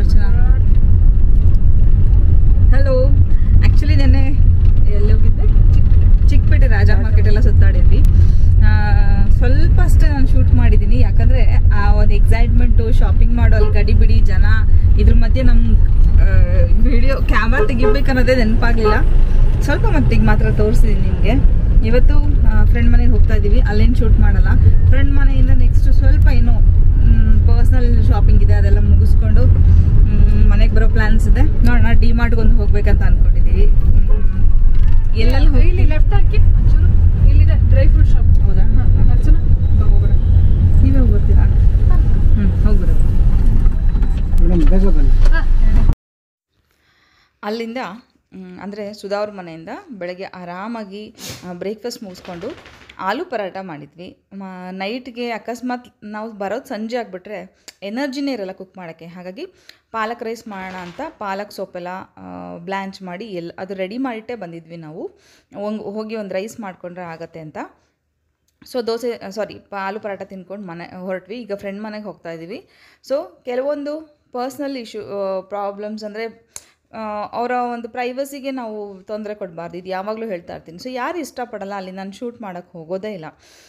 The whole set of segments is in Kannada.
ಅರ್ಚನಾ ಹಲೋ ಆ್ಯಕ್ಚುಲಿ ನೆನ್ನೆ ಎಲ್ಲಿ ಹೋಗಿದ್ದೆ ಚಿಕ್ಕಪೇಟೆ ರಾಜ ಮಾರ್ಕೆಟ್ ಎಲ್ಲ ಸುತ್ತಾಡಿದ್ವಿ ಆ, ಸ್ವಲ್ಪ ಅಷ್ಟೇ ನಾನು ಶೂಟ್ ಮಾಡಿದ್ದೀನಿ ಯಾಕಂದರೆ ಆ ಒಂದು ಎಕ್ಸೈಟ್ಮೆಂಟು ಶಾಪಿಂಗ್ ಮಾಡೋ ಅಲ್ಲಿ ಗಡಿ ಬಿಡಿ ಜನ ಇದ್ರ ಮಧ್ಯೆ ನಮ್ಮ ವಿಡಿಯೋ ಕ್ಯಾಮ್ರಾ ತೆಗಿಬೇಕನ್ನೋದೇ ನೆನಪಾಗಲಿಲ್ಲ ಸ್ವಲ್ಪ ಮಟ್ಟಿಗೆ ಮಾತ್ರ ತೋರಿಸಿದ್ದೀನಿ ನಿಮಗೆ ಇವತ್ತು ಫ್ರೆಂಡ್ ಮನೆಗೆ ಹೋಗ್ತಾ ಇದ್ದೀವಿ ಅಲ್ಲೇನು ಶೂಟ್ ಮಾಡಲ್ಲ ಫ್ರೆಂಡ್ ಮನೆಯಿಂದ ನೆಕ್ಸ್ಟ್ ಸ್ವಲ್ಪ ಏನು ಪರ್ಸ್ನಲ್ ಶಾಪಿಂಗ್ ಇದೆ ಅದೆಲ್ಲ ಮುಗಿಸ್ಕೊಂಡು ಮನೆಗೆ ಬರೋ ಪ್ಲಾನ್ಸ್ ಇದೆ ನೋಡೋಣ ಡಿ ಮಾರ್ಟ್ಗೆ ಒಂದು ಹೋಗ್ಬೇಕಂತ ಅನ್ಕೊಂಡಿದ್ದೀವಿ ಎಲ್ಲೆಲ್ಲಿ ಇಲ್ಲಿ ಹೋಗಿ ಲೆಫ್ಟ್ ಹಾಕಿ ಒಂಚೂರು ಇಲ್ಲಿದೆ ಡ್ರೈ ಫ್ರೂಟ್ ಶಾಪ್ ಹೌದಾ ಅರ್ಚನಾ ಬಾ ಹೋಗೋಣ ನೀವೇ ಹೋಗಿ ಬರ್ತೀರಾ ಹ್ಞೂ ಹೋಗ್ಬಿಡೋದು ಮೇಡಮ್ ಬೇಗ ಬನ್ನಿ ಅಲ್ಲಿಂದ ಅಂದರೆ ಸುಧಾ ಅವ್ರ ಮನೆಯಿಂದ ಬೆಳಗ್ಗೆ ಆರಾಮಾಗಿ ಬ್ರೇಕ್ಫಾಸ್ಟ್ ಮುಗಿಸ್ಕೊಂಡು ಆಲೂ ಪರಾಟ ಮಾಡಿದ್ವಿ ನೈಟ್ಗೆ ಅಕಸ್ಮಾತ್ ನಾವು ಬರೋದು ಸಂಜೆ ಆಗಿಬಿಟ್ರೆ ಎನರ್ಜಿನೇ ಇರಲ್ಲ ಕುಕ್ ಮಾಡೋಕ್ಕೆ ಹಾಗಾಗಿ ಪಾಲಕ್ ರೈಸ್ ಮಾಡೋಣ ಅಂತ ಪಾಲಕ್ ಸೊಪ್ಪೆಲ್ಲ ಬ್ಲ್ಯಾಂಚ್ ಮಾಡಿ ಎಲ್ಲ ಅದು ರೆಡಿ ಮಾಡಿಟ್ಟೇ ಬಂದಿದ್ವಿ ನಾವು ಒಂಗ್ ಹೋಗಿ ಒಂದು ರೈಸ್ ಮಾಡಿಕೊಂಡ್ರೆ ಆಗತ್ತೆ ಅಂತ ಸೊ ದೋಸೆ ಸಾರಿ ಆಲೂ ಪರಾಟ ತಿನ್ಕೊಂಡು ಮನೆ ಹೊರಟ್ವಿ ಈಗ ಫ್ರೆಂಡ್ ಮನೆಗೆ ಹೋಗ್ತಾ ಇದ್ದೀವಿ ಸೊ ಕೆಲವೊಂದು ಪರ್ಸ್ನಲ್ ಇಶ್ಯೂ ಪ್ರಾಬ್ಲಮ್ಸ್ ಅಂದರೆ ಅವರ ಒಂದು ಪ್ರೈವಸಿಗೆ ನಾವು ತೊಂದರೆ ಕೊಡಬಾರ್ದು ಇದು ಯಾವಾಗಲೂ ಹೇಳ್ತಾ ಇರ್ತೀನಿ ಸೊ ಯಾರು ಇಷ್ಟಪಡಲ್ಲ ಅಲ್ಲಿ ನಾನು ಶೂಟ್ ಮಾಡೋಕ್ಕೆ ಹೋಗೋದೇ ಇಲ್ಲ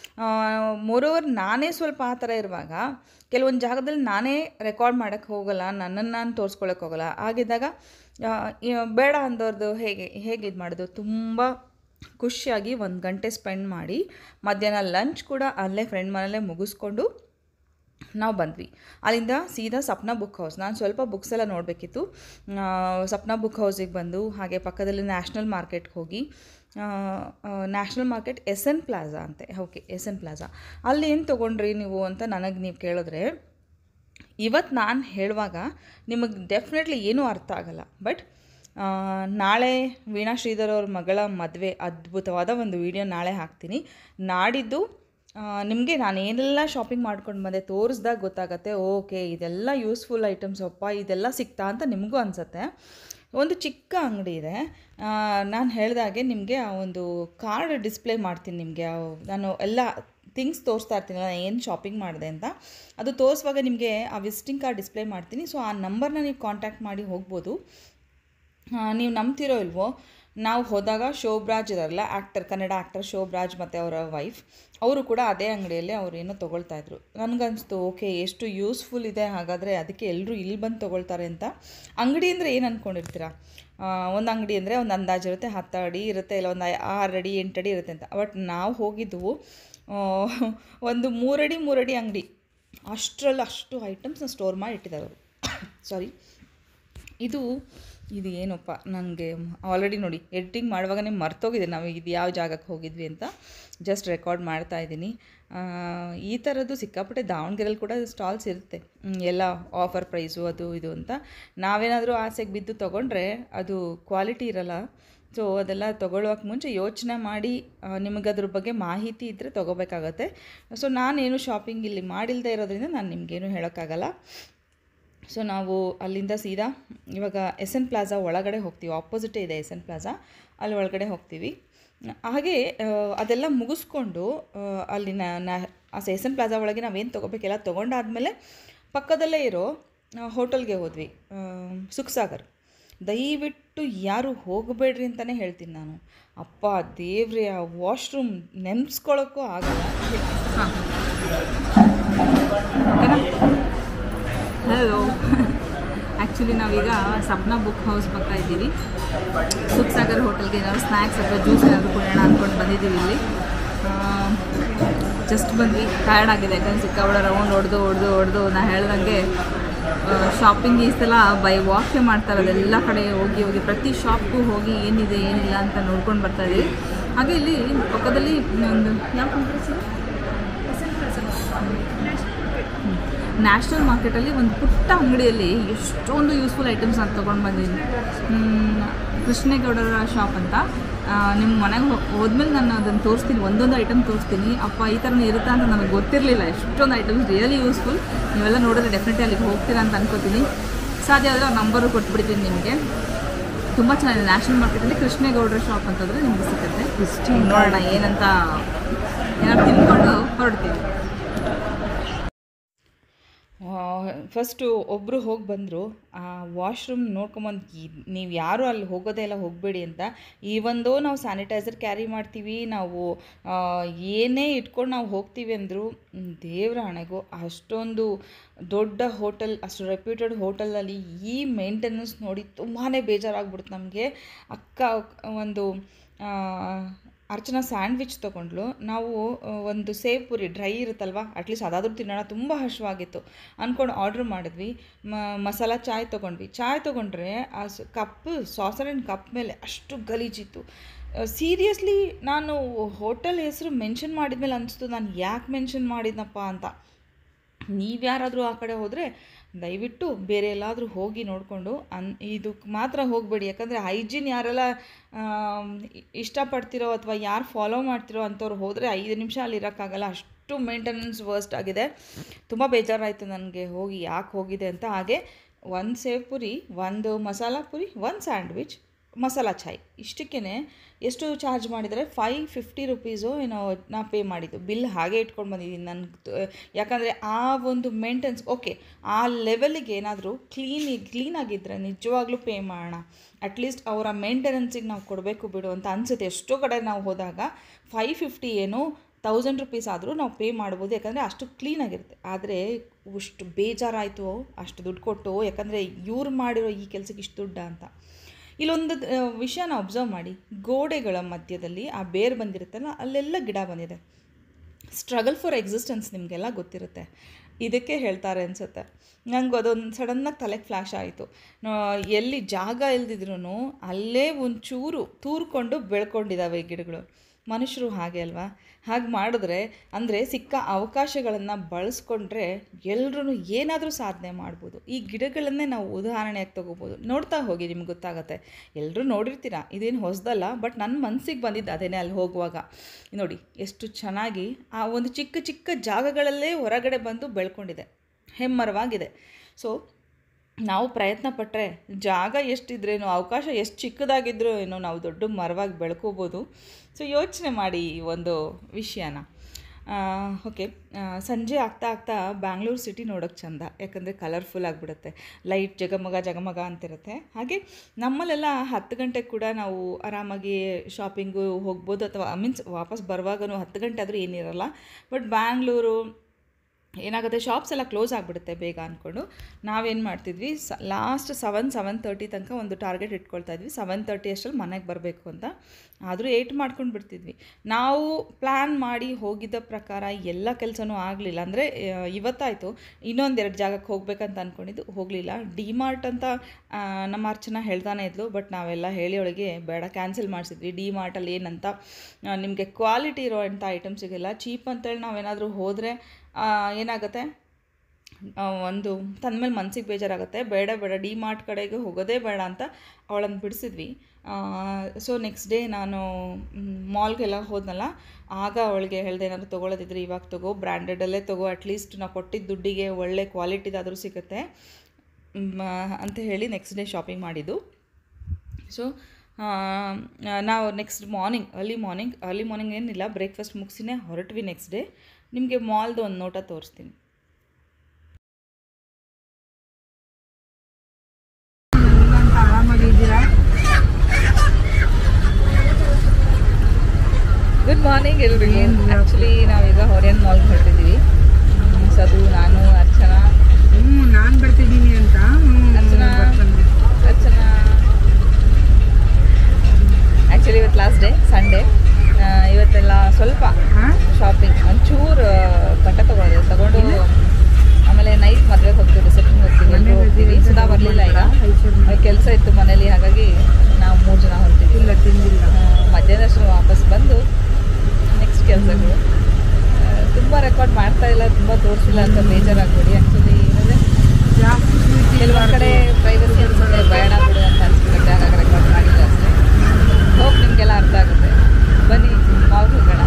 ಮೋರೋವರ್ ನಾನೇ ಸ್ವಲ್ಪ ಆ ಥರ ಇರುವಾಗ ಕೆಲವೊಂದು ಜಾಗದಲ್ಲಿ ನಾನೇ ರೆಕಾರ್ಡ್ ಮಾಡೋಕ್ಕೆ ಹೋಗಲ್ಲ ನನ್ನನ್ನು ನಾನು ತೋರಿಸ್ಕೊಳಕ್ಕೆ ಹೋಗಲ್ಲ ಆಗಿದ್ದಾಗ ಆ, ಈ- ಬೇಡ ಅಂದವ್ರದ್ದು ಹೇಗೆ ಹೇಗೆ ಇದು ಮಾಡೋದು ತುಂಬ ಖುಷಿಯಾಗಿ ಒಂದು ಗಂಟೆ ಸ್ಪೆಂಡ್ ಮಾಡಿ ಮಧ್ಯಾಹ್ನ ಲಂಚ್ ಕೂಡ ಅಲ್ಲೇ ಫ್ರೆಂಡ್ ಮನೆಯಲ್ಲೇ ಮುಗಿಸ್ಕೊಂಡು ನಾವು ಬಂದ್ವಿ ಅಲ್ಲಿಂದ ಸೀದಾ ಸಪ್ನಾ ಬುಕ್ ಹೌಸ್ ನಾನು ಸ್ವಲ್ಪ ಬುಕ್ಸ್ ಎಲ್ಲ ನೋಡಬೇಕಿತ್ತು ಸಪ್ನಾ ಬುಕ್ ಹೌಸಿಗೆ ಬಂದು ಹಾಗೆ ಪಕ್ಕದಲ್ಲಿ ನ್ಯಾಷನಲ್ ಮಾರ್ಕೆಟ್ಗೆ ಹೋಗಿ national market S N plaza ಅಂತೆ ಓಕೆ ಎಸ್ ಎನ್ ಪ್ಲಾಜಾ ಅಲ್ಲಿ ಏನು ತೊಗೊಂಡ್ರಿ ನೀವು ಅಂತ ನನಗೆ ನೀವು ಕೇಳಿದ್ರೆ ಇವತ್ತು ನಾನು ಹೇಳುವಾಗ ನಿಮಗೆ ಡೆಫಿನೆಟ್ಲಿ ಏನೂ ಅರ್ಥ ಆಗಲ್ಲ ಬಟ್ ನಾಳೆ ವೀಣಾ ಶ್ರೀಧರ್ ಅವ್ರ ಮಗಳ ಮದುವೆ ಅದ್ಭುತವಾದ ಒಂದು ವಿಡಿಯೋ ನಾಳೆ ಹಾಕ್ತೀನಿ ನಾಡಿದ್ದು ನಿಮಗೆ ನಾನು ಏನೆಲ್ಲ ಶಾಪಿಂಗ್ ಮಾಡ್ಕೊಂಡು ಬಂದೆ ತೋರಿಸ್ದಾಗ ಗೊತ್ತಾಗತ್ತೆ ಓಕೆ ಇದೆಲ್ಲ ಯೂಸ್ಫುಲ್ ಐಟಮ್ಸ್ ಅಪ್ಪ ಇದೆಲ್ಲ ಸಿಗ್ತಾ ಅಂತ ನಿಮಗೂ ಅನಿಸುತ್ತೆ ಒಂದು ಚಿಕ್ಕ ಅಂಗಡಿ ಇದೆ ನಾನು ಹೇಳಿದಾಗೆ ನಿಮಗೆ ಆ ಒಂದು ಕಾರ್ಡ್ ಡಿಸ್ಪ್ಲೇ ಮಾಡ್ತೀನಿ ನಿಮಗೆ ನಾನು ಎಲ್ಲ ಥಿಂಗ್ಸ್ ತೋರಿಸ್ತಾ ಇರ್ತೀನಿ ನಾನು ಏನು ಶಾಪಿಂಗ್ ಮಾಡಿದೆ ಅಂತ ಅದು ತೋರಿಸುವಾಗ ನಿಮಗೆ ಆ ವಿಸಿಟಿಂಗ್ ಕಾರ್ಡ್ ಡಿಸ್ಪ್ಲೇ ಮಾಡ್ತೀನಿ ಸೊ ಆ ನಂಬರ್ನ ನೀವು ಕಾಂಟ್ಯಾಕ್ಟ್ ಮಾಡಿ ಹೋಗ್ಬೋದು ಆ, ನೀವು ನಂಬ್ತಿರೋ ಇಲ್ವೋ ನಾವು ಹೋದಾಗ ಶೋಭರಾಜ್ ಇದಾರಲ್ಲ ಆ್ಯಕ್ಟರ್ ಕನ್ನಡ ಆ್ಯಕ್ಟರ್ ಶೋಭರಾಜ್ ಮತ್ತು ಅವರ ವೈಫ್ ಅವರು ಕೂಡ ಅದೇ ಅಂಗಡಿಯಲ್ಲಿ ಅವ್ರು ಏನೋ ತೊಗೊಳ್ತಾ ಇದ್ರು ನನಗನ್ನಿಸ್ತು ಓಕೆ ಎಷ್ಟು ಯೂಸ್ಫುಲ್ ಇದೆ ಹಾಗಾದರೆ ಅದಕ್ಕೆ ಎಲ್ಲರೂ ಇಲ್ಲಿ ಬಂದು ತೊಗೊಳ್ತಾರೆ ಅಂತ ಅಂಗಡಿ ಅಂದರೆ ಏನು ಅಂದ್ಕೊಂಡಿರ್ತೀರಾ ಒಂದು ಅಂಗಡಿ ಅಂದರೆ ಒಂದು ಅಂದಾಜು ಇರುತ್ತೆ ಹತ್ತು ಅಡಿ ಇರುತ್ತೆ ಇಲ್ಲ ಒಂದು ಆರು ಅಡಿ ಎಂಟು ಅಡಿ ಇರುತ್ತೆ ಅಂತ ಬಟ್ ನಾವು ಹೋಗಿದ್ದು ಆ, ಒಂದು ಮೂರಡಿ ಮೂರಡಿ ಅಂಗಡಿ ಅಷ್ಟರಲ್ಲಿ ಅಷ್ಟು ಐಟಮ್ಸ್ನ ಸ್ಟೋರ್ ಮಾಡಿ ಇಟ್ಟಿದ್ದಾರೆ ಅವರು ಸಾರಿ ಇದು ಇದು ಏನಪ್ಪ ನನಗೆ ಆಲ್ರೆಡಿ ನೋಡಿ ಎಡಿಟಿಂಗ್ ಮಾಡುವಾಗನೇ ಮರ್ತೋಗಿದೆ ನಾವು ಇದು ಯಾವ ಜಾಗಕ್ಕೆ ಹೋಗಿದ್ವಿ ಅಂತ ಜಸ್ಟ್ ರೆಕಾರ್ಡ್ ಮಾಡ್ತಾ ಇದ್ದೀನಿ ಆ, ಈ ಥರದ್ದು ಸಿಕ್ಕಾಪಟ್ಟೆ ದಾವಣಗೆರೆಯಲ್ಲಿ ಕೂಡ ಸ್ಟಾಲ್ಸ್ ಇರುತ್ತೆ ಹ್ಮ್, ಎಲ್ಲ ಆಫರ್ ಪ್ರೈಸು ಅದು ಇದು ಅಂತ ನಾವೇನಾದರೂ ಆಸೆಗೆ ಬಿದ್ದು ತೊಗೊಂಡ್ರೆ ಅದು ಕ್ವಾಲಿಟಿ ಇರಲ್ಲ ಸೊ ಅದೆಲ್ಲ ತೊಗೊಳ್ಳೋಕೆ ಮುಂಚೆ ಯೋಚನೆ ಮಾಡಿ ಆ, ನಿಮಗೆ ಅದ್ರ ಬಗ್ಗೆ ಮಾಹಿತಿ ಇದ್ದರೆ ತೊಗೋಬೇಕಾಗತ್ತೆ ಸೊ ನಾನೇನು ಶಾಪಿಂಗ್ ಇಲ್ಲಿ ಮಾಡಿಲ್ಲದೆ ಇರೋದ್ರಿಂದ ನಾನು ನಿಮಗೇನು ಹೇಳೋಕ್ಕಾಗಲ್ಲ ಸೊ ನಾವು ಅಲ್ಲಿಂದ ಸೀದಾ ಇವಾಗ ಎಸ್ ಎನ್ ಪ್ಲಾಜಾ ಒಳಗಡೆ ಹೋಗ್ತೀವಿ ಆಪೋಸಿಟೇ ಇದೆ ಎಸ್ ಎನ್ ಪ್ಲಾಜಾ ಅಲ್ಲಿ ಒಳಗಡೆ ಹೋಗ್ತೀವಿ ಹಾಗೆ ಆ, ಅದೆಲ್ಲ ಮುಗಿಸ್ಕೊಂಡು ಆ, ಅಲ್ಲಿನ ನಾ ಆ ಎಸ್ ಎನ್ ಪ್ಲಾಜಾ ಒಳಗೆ ನಾವೇನು ತೊಗೋಬೇಕೆಲ್ಲ ತೊಗೊಂಡಾದ್ಮೇಲೆ ಪಕ್ಕದಲ್ಲೇ ಇರೋ ಹೋಟೆಲ್ಗೆ ಹೋದ್ವಿ ಆ, ಸುಖಸಾಗರ್ ದಯವಿಟ್ಟು ಯಾರು ಹೋಗಬೇಡ್ರಿ ಅಂತಲೇ ಹೇಳ್ತೀನಿ ನಾನು ಅಪ್ಪ ದೇವ್ರೆ ಆ ವಾಶ್ರೂಮ್ ನೆನೆಸ್ಕೊಳ್ಳೋಕ್ಕೂ ಆಗಲ್ಲ ಹಾಂ ಹಲೋ ಆ್ಯಕ್ಚುಲಿ ನಾವೀಗ ಸಪ್ನಾ ಬುಕ್ ಹೌಸ್ ಬರ್ತಾ ಇದ್ದೀವಿ ಸುಖಸಾಗರ್ ಹೋಟೆಲ್ಗೆ ಏನಾದ್ರು ಸ್ನ್ಯಾಕ್ಸ್ ಅಥವಾ ಜ್ಯೂಸ್ ಏನಾದರೂ ಕುಡಿಯೋಣ ಅಂದ್ಕೊಂಡು ಬಂದಿದ್ದೀವಿ ಇಲ್ಲಿ ಜಸ್ಟ್ ಬಂದ್ವಿ ಟಯರ್ಡ್ ಆಗಿದೆ ಯಾಕಂದ್ರೆ ಸಿಕ್ಕಾಬಡ ರೌಂಡ್ ಹೊಡೆದು ಹೊಡೆದು ಹೊಡೆದು ನಾ ಹೇಳ್ದಂಗೆ ಶಾಪಿಂಗ್ ಈ ಸಲ ಬೈ ವಾಕೇ ಮಾಡ್ತಾ ಇರೋದು ಎಲ್ಲ ಕಡೆ ಹೋಗಿ ಹೋಗಿ ಪ್ರತಿ ಶಾಪ್ಗೂ ಹೋಗಿ ಏನಿದೆ ಏನಿಲ್ಲ ಅಂತ ನೋಡ್ಕೊಂಡು ಬರ್ತಾ ಇದ್ದೀವಿ ಹಾಗೆ ಇಲ್ಲಿ ಪಕ್ಕದಲ್ಲಿ ಒಂದು ಯಾವ ಕಾಂಪ್ಲೆಕ್ಸ್ ಇದೆ ನ್ಯಾಷನಲ್ ಮಾರ್ಕೆಟಲ್ಲಿ ಒಂದು ಪುಟ್ಟ ಅಂಗಡಿಯಲ್ಲಿ ಎಷ್ಟೊಂದು ಯೂಸ್ಫುಲ್ ಐಟಮ್ಸ್ ನಾನು ತೊಗೊಂಡು ಬಂದಿದ್ದೀನಿ ಮ್, ಕೃಷ್ಣೇಗೌಡರ ಶಾಪ್ ಅಂತ ನಿಮ್ಮ ಮನೆಗೆ ಹೋದ್ಮೇಲೆ ನಾನು ಅದನ್ನು ತೋರಿಸ್ತೀನಿ ಒಂದೊಂದು ಐಟಮ್ ತೋರಿಸ್ತೀನಿ ಅಪ್ಪ ಈ ಥರನೇ ಇರುತ್ತಾ ಅಂತ ನನಗೆ ಗೊತ್ತಿರಲಿಲ್ಲ ಎಷ್ಟೊಂದು ಐಟಮ್ಸ್ ರಿಯಲಿ ಯೂಸ್ಫುಲ್ ನೀವೆಲ್ಲ ನೋಡಿದ್ರೆ ಡೆಫಿನೆಟ್ಲಿ ಅಲ್ಲಿಗೆ ಹೋಗ್ತೀರಾ ಅಂತ ಅನ್ಕೋತೀನಿ ಸಾಧ್ಯ ಆದರೆ ಅವ್ರ ನಂಬರು ಕೊಟ್ಬಿಡ್ತೀನಿ ನಿಮಗೆ ತುಂಬ ಚೆನ್ನಾಗಿದೆ ನ್ಯಾಷನಲ್ ಮಾರ್ಕೆಟಲ್ಲಿ ಕೃಷ್ಣೇಗೌಡರ ಶಾಪ್ ಅಂತಂದರೆ ನಿಮ್ಗೆ ಸಿಗುತ್ತೆ ನೋಡೋಣ ಏನಂತ ಏನಾದ್ರು ತಿನ್ಕೊಂಡು ಹೊರಡ್ತೀವಿ ಫಸ್ಟು ಒಬ್ಬರು ಹೋಗಿ ಬಂದರು ಆ ವಾಶ್ರೂಮ್ ನೋಡ್ಕೊಂಬಂದು ನೀವು ಯಾರು ಅಲ್ಲಿ ಹೋಗೋದೇ ಇಲ್ಲ ಹೋಗಬೇಡಿ ಅಂತ ಈವಂದೋ ನಾವು ಸ್ಯಾನಿಟೈಸರ್ ಕ್ಯಾರಿ ಮಾಡ್ತೀವಿ ನಾವು ಆ, ಏನೇ ಇಟ್ಕೊಂಡು ನಾವು ಹೋಗ್ತೀವಿ ಅಂದರು ದೇವ್ರ ಹಣೆಗೂ ಅಷ್ಟೊಂದು ದೊಡ್ಡ ಹೋಟೆಲ್ ಅಷ್ಟು ರೆಪ್ಯೂಟೆಡ್ ಹೋಟೆಲಲ್ಲಿ ಈ ಮೇಂಟೆನೆನ್ಸ್ ನೋಡಿ ತುಂಬಾ ಬೇಜಾರಾಗ್ಬಿಡ್ತು ನಮಗೆ ಅಕ್ಕ ಒಂದು ಆ, ಅರ್ಚನಾ ಸ್ಯಾಂಡ್ವಿಚ್ ತೊಗೊಂಡ್ಲು ನಾವು ಆ, ಒಂದು ಸೇವ್ ಪುರಿ ಡ್ರೈ ಇರುತ್ತಲ್ವ ಅಟ್ಲೀಸ್ಟ್ ಅದಾದರೂ ತಿನ್ನೋಣ ತುಂಬ ಹಶ್ವಾಗಿತ್ತು ಅಂದ್ಕೊಂಡು ಆರ್ಡ್ರ್ ಮಾಡಿದ್ವಿ ಮ ಮಸಾಲ ಚಾಯ್ ತೊಗೊಂಡ್ವಿ ಚಾಯ್ ತೊಗೊಂಡ್ರೆ ಆ ಸ ಕಪ್ ಸಾಸರಿನ ಕಪ್ ಮೇಲೆ ಅಷ್ಟು ಗಲೀಜಿತ್ತು ಸೀರಿಯಸ್ಲಿ ನಾನು ಹೋಟೆಲ್ ಹೆಸರು ಮೆನ್ಷನ್ ಮಾಡಿದ್ಮೇಲೆ ಅನಿಸ್ತು ನಾನು ಯಾಕೆ ಮೆನ್ಷನ್ ಮಾಡಿದ್ನಪ್ಪ ಅಂತ ನೀವ್ಯಾರಾದರೂ ಆ ಕಡೆ ಹೋದರೆ ದಯವಿಟ್ಟು ಬೇರೆ ಎಲ್ಲಾದರೂ ಹೋಗಿ ನೋಡಿಕೊಂಡು ಅನ್ ಇದಕ್ಕೆ ಮಾತ್ರ ಹೋಗಬೇಡಿ ಯಾಕಂದರೆ ಹೈಜೀನ್ ಯಾರೆಲ್ಲ ಆಮ್, ಇ- ಇಷ್ಟಪಡ್ತಿರೋ ಅಥವಾ ಯಾರು ಫಾಲೋ ಮಾಡ್ತಿರೋ ಅಂಥವ್ರು ಹೋದರೆ ಐದು ನಿಮಿಷ ಅಲ್ಲಿ ಇರೋಕ್ಕಾಗಲ್ಲ ಅಷ್ಟು ಮೇಂಟೆನೆನ್ಸ್ ವರ್ಸ್ಟ್ ಆಗಿದೆ ತುಂಬ ಬೇಜಾರಾಯಿತು ನನಗೆ ಹೋಗಿ ಯಾಕೆ ಹೋಗಿದೆ ಅಂತ ಹಾಗೆ ಒಂದು ಸೇವ್ ಪುರಿ ಒಂದು ಮಸಾಲ ಪುರಿ ಒಂದು ಸ್ಯಾಂಡ್ವಿಚ್ ಮಸಾಲ ಚಾಯ್ ಇಷ್ಟಕ್ಕೇ ಎಷ್ಟು ಚಾರ್ಜ್ ಮಾಡಿದರೆ ಫೈವ್ ಫಿಫ್ಟಿ ರುಪೀಸು ಏನೋ ನಾ ಪೇ ಮಾಡಿದ್ದು ಬಿಲ್ ಹಾಗೆ ಇಟ್ಕೊಂಡು ಬಂದಿದ್ದೀನಿ ನನಗೆ ಯಾಕಂದರೆ ಆ ಒಂದು ಮೇಂಟೆನ್ಸ್ ಓಕೆ ಆ ಲೆವೆಲಿಗೆ ಏನಾದರೂ ಕ್ಲೀನ್ ಕ್ಲೀನಾಗಿದ್ದರೆ ನಿಜವಾಗ್ಲೂ ಪೇ ಮಾಡೋಣ ಅಟ್ಲೀಸ್ಟ್ ಅವರ ಮೇಂಟೆನೆನ್ಸಿಗೆ ನಾವು ಕೊಡಬೇಕು ಬಿಡು ಅಂತ ಅನಿಸುತ್ತೆ ಎಷ್ಟೋ ಕಡೆ ನಾವು ಹೋದಾಗ ಫೈವ್ ಫಿಫ್ಟಿ ಏನು ತೌಸಂಡ್ ರುಪೀಸ್ ಆದರೂ ನಾವು ಪೇ ಮಾಡ್ಬೋದು ಯಾಕಂದರೆ ಅಷ್ಟು ಕ್ಲೀನಾಗಿರುತ್ತೆ ಆದರೆ ಅಷ್ಟು ಬೇಜಾರಾಯಿತು ಅಷ್ಟು ದುಡ್ಡು ಕೊಟ್ಟು ಯಾಕಂದರೆ ಇವ್ರು ಮಾಡಿರೋ ಈ ಕೆಲಸಕ್ಕೆ ಇಷ್ಟು ದುಡ್ಡ ಅಂತ ಇಲ್ಲೊಂದು ಆ, ವಿಷಯನ ಅಬ್ಸರ್ವ್ ಮಾಡಿ ಗೋಡೆಗಳ ಮಧ್ಯದಲ್ಲಿ ಆ ಬೇರ್ ಬಂದಿರುತ್ತಲ್ಲ ಅಲ್ಲೆಲ್ಲ ಗಿಡ ಬಂದಿದೆ ಸ್ಟ್ರಗಲ್ ಫಾರ್ ಎಕ್ಸಿಸ್ಟೆನ್ಸ್ ನಿಮಗೆಲ್ಲ ಗೊತ್ತಿರುತ್ತೆ ಇದಕ್ಕೆ ಹೇಳ್ತಾರೆ ಅನಿಸುತ್ತೆ ನಂಗೆ ಅದೊಂದು ಸಡನ್ನಾಗಿ ತಲೆಗೆ ಫ್ಲ್ಯಾಶ್ ಆಯಿತು ಎಲ್ಲಿ ಜಾಗ ಇಲ್ದಿದ್ರೂ ಅಲ್ಲೇ ಒಂಚೂರು ತೂರ್ಕೊಂಡು ಬೆಳ್ಕೊಂಡಿದ್ದಾವೆ ಈ ಗಿಡಗಳು ಮನುಷ್ಯರು ಹಾಗೆ ಅಲ್ವಾ ಹಾಗೆ ಮಾಡಿದ್ರೆ ಅಂದರೆ ಸಿಕ್ಕ ಅವಕಾಶಗಳನ್ನು ಬಳಸ್ಕೊಂಡ್ರೆ ಎಲ್ಲರೂ ಏನಾದರೂ ಸಾಧನೆ ಮಾಡ್ಬೋದು ಈ ಗಿಡಗಳನ್ನೇ ನಾವು ಉದಾಹರಣೆಯಾಗಿ ತೊಗೋಬೋದು ನೋಡ್ತಾ ಹೋಗಿ ನಿಮ್ಗೆ ಗೊತ್ತಾಗುತ್ತೆ ಎಲ್ಲರೂ ನೋಡಿರ್ತೀರ ಇದೇನು ಹೊಸದಲ್ಲ ಬಟ್ ನನ್ನ ಮನಸ್ಸಿಗೆ ಬಂದಿದ್ದು ಅದೇನೇ ಅಲ್ಲಿ ಹೋಗುವಾಗ ನೋಡಿ ಎಷ್ಟು ಚೆನ್ನಾಗಿ ಆ ಒಂದು ಚಿಕ್ಕ ಚಿಕ್ಕ ಜಾಗಗಳಲ್ಲೇ ಹೊರಗಡೆ ಬಂದು ಬೆಳ್ಕೊಂಡಿದೆ ಹೆಮ್ಮರವಾಗಿದೆ ಸೊ ನಾವು ಪ್ರಯತ್ನ ಪಟ್ಟರೆ ಜಾಗ ಎಷ್ಟಿದ್ರೇನು ಅವಕಾಶ ಎಷ್ಟು ಚಿಕ್ಕದಾಗಿದ್ರೂ ಏನೋ ನಾವು ದೊಡ್ಡ ಮರವಾಗಿ ಬೆಳ್ಕೋಬೋದು ಸೊ ಯೋಚನೆ ಮಾಡಿ ಈ ಒಂದು ವಿಷಯನ ಓಕೆ ಸಂಜೆ ಆಗ್ತಾ ಆಗ್ತಾ ಬ್ಯಾಂಗ್ಳೂರು ಸಿಟಿ ನೋಡೋಕ್ಕೆ ಚಂದ ಯಾಕಂದರೆ ಕಲರ್ಫುಲ್ ಆಗಿಬಿಡುತ್ತೆ ಲೈಟ್ ಜಗಮಗ ಜಗಮಗ ಅಂತಿರುತ್ತೆ ಹಾಗೆ ನಮ್ಮಲ್ಲೆಲ್ಲ ಹತ್ತು ಗಂಟೆಗೆ ಕೂಡ ನಾವು ಆರಾಮಾಗಿ ಶಾಪಿಂಗು ಹೋಗ್ಬೋದು ಅಥವಾ ಮೀನ್ಸ್ ವಾಪಸ್ ಬರುವಾಗನೂ ಹತ್ತು ಗಂಟೆ ಆದರೂ ಏನಿರಲ್ಲ ಬಟ್ ಬ್ಯಾಂಗ್ಳೂರು ಏನಾಗುತ್ತೆ ಶಾಪ್ಸ್ ಎಲ್ಲ ಕ್ಲೋಸ್ ಆಗಿಬಿಡುತ್ತೆ ಬೇಗ ಅಂದ್ಕೊಂಡು ನಾವೇನು ಮಾಡ್ತಿದ್ವಿ ಸ ಲಾಸ್ಟ್ ಸೆವೆನ್ ಸೆವೆನ್ ತರ್ಟಿ ತನಕ ಒಂದು ಟಾರ್ಗೆಟ್ ಇಟ್ಕೊಳ್ತಾ ಇದ್ವಿ ಸೆವೆನ್ ತರ್ಟಿ ಅಷ್ಟರಲ್ಲಿ ಮನೆಗೆ ಬರಬೇಕು ಅಂತ ಆದರೂ ಏಯ್ಟ್ ಮಾಡ್ಕೊಂಡು ಬಿಡ್ತಿದ್ವಿ ನಾವು ಪ್ಲ್ಯಾನ್ ಮಾಡಿ ಹೋಗಿದ್ದ ಪ್ರಕಾರ ಎಲ್ಲ ಕೆಲಸನೂ ಆಗಲಿಲ್ಲ ಅಂದರೆ ಇವತ್ತಾಯಿತು ಇನ್ನೊಂದೆರಡು ಜಾಗಕ್ಕೆ ಹೋಗ್ಬೇಕಂತ ಅಂದ್ಕೊಂಡಿದ್ದು ಹೋಗಲಿಲ್ಲ ಡಿಮಾರ್ಟ್ ಅಂತ ಆ, ನಮ್ಮ ಅರ್ಚನಾ ಹೇಳ್ತಾನೆ ಇದ್ಲು ಬಟ್ ನಾವೆಲ್ಲ ಹೇಳಿ ಅವಳಿಗೆ ಬೇಡ ಕ್ಯಾನ್ಸಲ್ ಮಾಡಿಸಿದ್ವಿ ಡಿ ಮಾರ್ಟಲ್ಲಿ ಏನಂತ ನಿಮಗೆ ಕ್ವಾಲಿಟಿ ಇರೋ ಅಂಥ ಐಟಮ್ ಸಿಗೋಲ್ಲ ಚೀಪ್ ಅಂತೇಳಿ ನಾವೇನಾದರೂ ಹೋದರೆ ಏನಾಗುತ್ತೆ ಆ, ಒಂದು ತಂದಮೇಲೆ ಮನ್ಸಿಗೆ ಬೇಜಾರಾಗುತ್ತೆ ಬೇಡ ಬೇಡ ಡಿ ಮಾರ್ಟ್ ಕಡೆಗೆ ಹೋಗೋದೇ ಬೇಡ ಅಂತ ಅವಳನ್ನು ಬಿಡಿಸಿದ್ವಿ ಸೊ ನೆಕ್ಸ್ಟ್ ಡೇ ನಾನು ಮಾಲ್ಗೆಲ್ಲ ಹೋದ್ನಲ್ಲ ಆಗ ಅವಳಿಗೆ ಹೇಳ್ದೆ ಏನಾದ್ರು ತೊಗೊಳೋದಿದ್ರೆ ಇವಾಗ ತಗೋ ಬ್ರ್ಯಾಂಡೆಡಲ್ಲೇ ತಗೋ ಅಟ್ಲೀಸ್ಟ್ ನಾವು ಕೊಟ್ಟಿದ್ದ ದುಡ್ಡಿಗೆ ಒಳ್ಳೆ ಕ್ವಾಲಿಟಿದಾದರೂ ಸಿಗುತ್ತೆ ಮ್, ಅಂತ ಹೇಳಿ ನೆಕ್ಸ್ಟ್ ಡೇ ಶಾಪಿಂಗ್ ಮಾಡಿದ್ದು ಸೊ ನಾವು next morning early morning early morning ಏನಿಲ್ಲ ಬ್ರೇಕ್ಫಾಸ್ಟ್ ಮುಗಿಸಿನೇ ಹೊರಟ್ವಿ ನೆಕ್ಸ್ಟ್ ಡೇ ನಿಮಗೆ ಮಾಲ್ದು ಒಂದು ನೋಟ ತೋರಿಸ್ತೀನಿ ಆರಾಮಾಗಿದ್ದೀರಾ ಗುಡ್ ಮಾರ್ನಿಂಗ್ ಎಲ್ರಿಗೂ ಆ್ಯಕ್ಚುಲಿ ನಾವೀಗ ಹೊರೇನ್ ಮಾಲ್ಗೆ ಹೊರಟಿದ್ದೀವಿ ಸದು ನಾನು ಅರ್ಚನಾ ಹ್ಞೂ ನಾನು ಬರ್ತಿದ್ದೀನಿ ಅಂತ ಅರ್ಚನಾ ಅರ್ಚನಾ ಆ್ಯಕ್ಚುಲಿ ಇವತ್ತು ಲಾಸ್ಟ್ ಡೇ ಸಂಡೇ ಇವತ್ತೆಲ್ಲ ಸ್ವಲ್ಪ ಶಾಪಿಂಗ್ ಒಂಚೂರು ಬಟ್ಟೆ ತಗೊಳ್ಳೋದು ತಗೊಂಡು ಆಮೇಲೆ ನೈಟ್ ಮದುವೆಗೆ ಹೋಗ್ತೀವಿ ರಿಸೆಪ್ಷನ್ಗೆ ಹೋಗ್ತೀವಿ ಎಲ್ಲರೂ ಹೋಗ್ತೀವಿ ಸುಧಾ ಬರಲಿಲ್ಲ ಈಗ ಕೆಲಸ ಇತ್ತು ಮನೇಲಿ ಹಾಗಾಗಿ ನಾವು ಮೂರು ಜನ ಹೊರಟಿದ್ವಿ ಇಲ್ಲ ತಿಂದಿಲ್ಲ ಮಧ್ಯಾಹ್ನದಷ್ಟು ವಾಪಸ್ ಬಂದು ನೆಕ್ಸ್ಟ್ ಕೆಲಸಗಳು ತುಂಬ ರೆಕಾರ್ಡ್ ಮಾಡ್ತಾ ಇಲ್ಲ ತುಂಬ ತೋರಿಸಿಲ್ಲ ಅಂತ ಬೇಜಾರಾಗ್ಬಿಡಿ ಆ್ಯಕ್ಚುಲಿ ಏನಂದರೆ ಜಾಸ್ತಿ sweet ಕೆಲವೊಂದು ಕಡೆ ಪ್ರೈವಸಿ ಅನ್ಸುತ್ತೆ ಬೇಡ ಬಿಡು ಅಂತ ಅನ್ಸ್ಬಿಡುತ್ತೆ ಹಾಗಾಗಿ ರೆಕಾರ್ಡ್ ಮಾಡಿಲ್ಲ ಅಷ್ಟೇ ಹೋಗಿ ನಿಮಗೆಲ್ಲ ಅರ್ಥ ಆಗುತ್ತೆ ಬನ್ನಿ ಮಾಲ್ಗೆ ಹೋಗೋಣ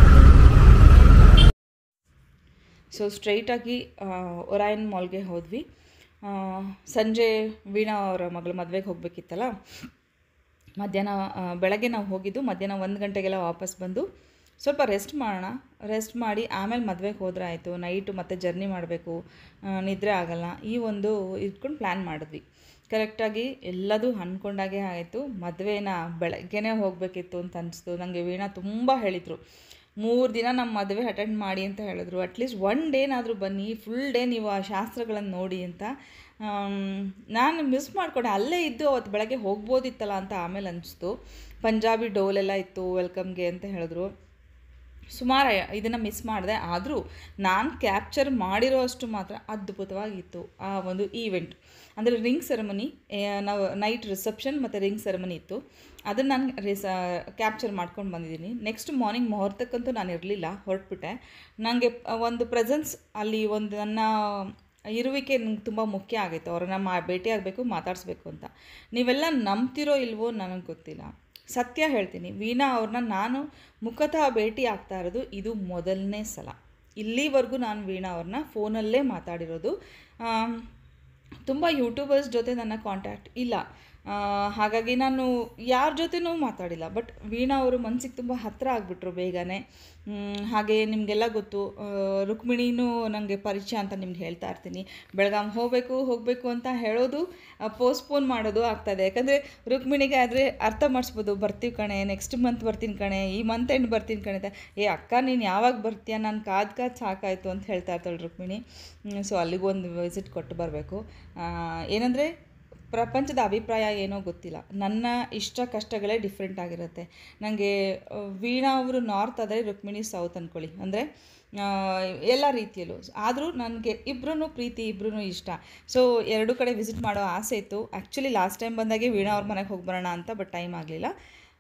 ಸೊ ಸ್ಟ್ರೈಟಾಗಿ ಒರಾಯನ್ ಮಾಲ್ಗೆ ಹೋದ್ವಿ ಆ, ಸಂಜೆ ವೀಣಾ ಅವರ ಮಗಳ ಮದುವೆಗೆ ಹೋಗಬೇಕಿತ್ತಲ್ಲ ಮಧ್ಯಾಹ್ನ ಆ, ಬೆಳಗ್ಗೆ ನಾವು ಹೋಗಿದ್ದು ಮಧ್ಯಾಹ್ನ ಒಂದು ಗಂಟೆಗೆಲ್ಲ ವಾಪಸ್ ಬಂದು ಸ್ವಲ್ಪ ರೆಸ್ಟ್ ಮಾಡೋಣ ರೆಸ್ಟ್ ಮಾಡಿ ಆಮೇಲೆ ಮದುವೆಗೆ ಹೋದ್ರೆ ಆಯಿತು ನೈಟು ಮತ್ತೆ ಜರ್ನಿ ಮಾಡಬೇಕು ನಿದ್ರೆ ಆಗಲ್ಲ ಈ ಒಂದು ಇಟ್ಕೊಂಡು ಪ್ಲ್ಯಾನ್ ಮಾಡಿದ್ವಿ ಕರೆಕ್ಟಾಗಿ ಎಲ್ಲದೂ ಅಂದ್ಕೊಂಡಾಗೆ ಆಯಿತು ಮದುವೆನ ಬೆಳಗ್ಗೆನೇ ಹೋಗಬೇಕಿತ್ತು ಅಂತ ಅನಿಸ್ತು ನನಗೆ ವೀಣಾ ತುಂಬ ಹೇಳಿದರು ಮೂರು ದಿನ ನಮ್ಮ ಮದುವೆ ಅಟೆಂಡ್ ಮಾಡಿ ಅಂತ ಹೇಳಿದ್ರು ಅಟ್ಲೀಸ್ಟ್ ಒನ್ ಡೇನಾದರೂ ಬನ್ನಿ ಫುಲ್ ಡೇ ನೀವು ಆ ಶಾಸ್ತ್ರಗಳನ್ನು ನೋಡಿ ಅಂತ ಆಮ್, ನಾನು ಮಿಸ್ ಮಾಡಿಕೊಂಡೆ ಅಲ್ಲೇ ಇದ್ದು ಅವತ್ತು ಬೆಳಗ್ಗೆ ಹೋಗ್ಬೋದಿತ್ತಲ್ಲ ಅಂತ ಆಮೇಲೆ ಅನಿಸ್ತು ಪಂಜಾಬಿ ಡೋಲೆಲ್ಲ ಇತ್ತು ವೆಲ್ಕಮ್ಗೆ ಅಂತ ಹೇಳಿದ್ರು ಸುಮಾರು ಇದನ್ನು ಮಿಸ್ ಮಾಡಿದೆ ಆದರೂ ನಾನು ಕ್ಯಾಪ್ಚರ್ ಮಾಡಿರೋ ಅಷ್ಟು ಮಾತ್ರ ಅದ್ಭುತವಾಗಿತ್ತು ಆ ಒಂದು ಈವೆಂಟ್ ಅಂದರೆ ರಿಂಗ್ ಸೆರೆಮನಿ ನಾವು ನೈಟ್ ರಿಸೆಪ್ಷನ್ ಮತ್ತು ರಿಂಗ್ ಸೆರೆಮನಿ ಇತ್ತು ಅದನ್ನು ನಾನು ರಿಸ ಕ್ಯಾಪ್ಚರ್ ಮಾಡ್ಕೊಂಡು ಬಂದಿದ್ದೀನಿ ನೆಕ್ಸ್ಟ್ ಮಾರ್ನಿಂಗ್ ಮುಹೂರ್ತಕ್ಕಂತೂ ನಾನು ಇರಲಿಲ್ಲ ಹೊರಟ್ಬಿಟ್ಟೆ ನನಗೆ ಒಂದು ಪ್ರೆಸೆನ್ಸ್ ಅಲ್ಲಿ ಒಂದು ನನ್ನ ಇರುವಿಕೆ ನಂಗೆ ತುಂಬ ಮುಖ್ಯ ಆಗಿತ್ತು ಅವ್ರನ್ನ ಮಾ ಭೇಟಿ ಆಗಬೇಕು ಮಾತಾಡಿಸ್ಬೇಕು ಅಂತ ನೀವೆಲ್ಲ ನಂಬ್ತಿರೋ ಇಲ್ವೋ ನನಗೆ ಗೊತ್ತಿಲ್ಲ ಸತ್ಯ ಹೇಳ್ತೀನಿ ವೀಣಾ ಅವ್ರನ್ನ ನಾನು ಮುಖತಃ ಭೇಟಿ ಆಗ್ತಾ ಇರೋದು ಇದು ಮೊದಲನೇ ಸಲ ಇಲ್ಲಿವರೆಗೂ ನಾನು ವೀಣಾ ಅವ್ರನ್ನ ಫೋನಲ್ಲೇ ಮಾತಾಡಿರೋದು ಆಮ್, ತುಂಬ ಯೂಟ್ಯೂಬರ್ಸ್ ಜೊತೆ ನನ್ನ ಕಾಂಟ್ಯಾಕ್ಟ್ ಇಲ್ಲ ಆ, ಹಾಗಾಗಿ ನಾನು ಯಾರ ಜೊತೆನೂ ಮಾತಾಡಿಲ್ಲ ಬಟ್ ವೀಣಾ ಅವರು ಮನಸ್ಸಿಗೆ ತುಂಬ ಹತ್ತಿರ ಆಗಿಬಿಟ್ರು ಬೇಗನೆ ಮ್, ಹಾಗೆ ನಿಮಗೆಲ್ಲ ಗೊತ್ತು ಆ, ರುಕ್ಮಿಣಿನೂ ನನಗೆ ಪರಿಚಯ ಅಂತ ನಿಮ್ಗೆ ಹೇಳ್ತಾ ಇರ್ತೀನಿ ಬೆಳಗಾಂ ಹೋಗಬೇಕು ಹೋಗಬೇಕು ಅಂತ ಹೇಳೋದು ಪೋಸ್ಟ್ಪೋನ್ ಮಾಡೋದು ಆಗ್ತದೆ ಯಾಕಂದರೆ ರುಕ್ಮಿಣಿಗೆ ಆದರೆ ಅರ್ಥ ಮಾಡಿಸ್ಬೋದು ಬರ್ತೀವಿ ಕಣೆ ನೆಕ್ಸ್ಟ್ ಮಂತ್ ಬರ್ತೀನಿ ಕಣೆ ಈ ಮಂತ್ ಎಂಡ್ ಬರ್ತೀನಿ ಕಣೆ ಅಂತ ಏ ಅಕ್ಕ ನೀನು ಯಾವಾಗ ಬರ್ತೀಯ ನಾನು ಕಾದು ಕಾದು ಸಾಕಾಯಿತು ಅಂತ ಹೇಳ್ತಾ ಇರ್ತಾಳೆ ರುಕ್ಮಿಣಿ ಸೊ ಅಲ್ಲಿಗೊಂದು ವಿಸಿಟ್ ಕೊಟ್ಟು ಬರಬೇಕು ಏನಂದರೆ ಪ್ರಪಂಚದ ಅಭಿಪ್ರಾಯ ಏನೋ ಗೊತ್ತಿಲ್ಲ ನನ್ನ ಇಷ್ಟ ಕಷ್ಟಗಳೇ ಡಿಫ್ರೆಂಟ್ ಆಗಿರುತ್ತೆ ನನಗೆ ವೀಣಾ ಅವರು ನಾರ್ತ್ ಆದರೆ ರುಕ್ಮಿಣಿ ಸೌತ್ ಅಂದ್ಕೊಳ್ಳಿ ಅಂದರೆ ಎಲ್ಲ ರೀತಿಯಲ್ಲೂ ಆದರೂ ನನಗೆ ಇಬ್ಬರೂ ಪ್ರೀತಿ ಇಬ್ಬರೂ ಇಷ್ಟ ಸೊ ಎರಡು ಕಡೆ ವಿಸಿಟ್ ಮಾಡೋ ಆಸೆ ಇತ್ತು ಆ್ಯಕ್ಚುಲಿ ಲಾಸ್ಟ್ ಟೈಮ್ ಬಂದಾಗೆ ವೀಣಾ ಅವ್ರ ಮನೆಗೆ ಹೋಗಿ ಬರೋಣ ಅಂತ ಬಟ್ ಟೈಮ್ ಆಗಲಿಲ್ಲ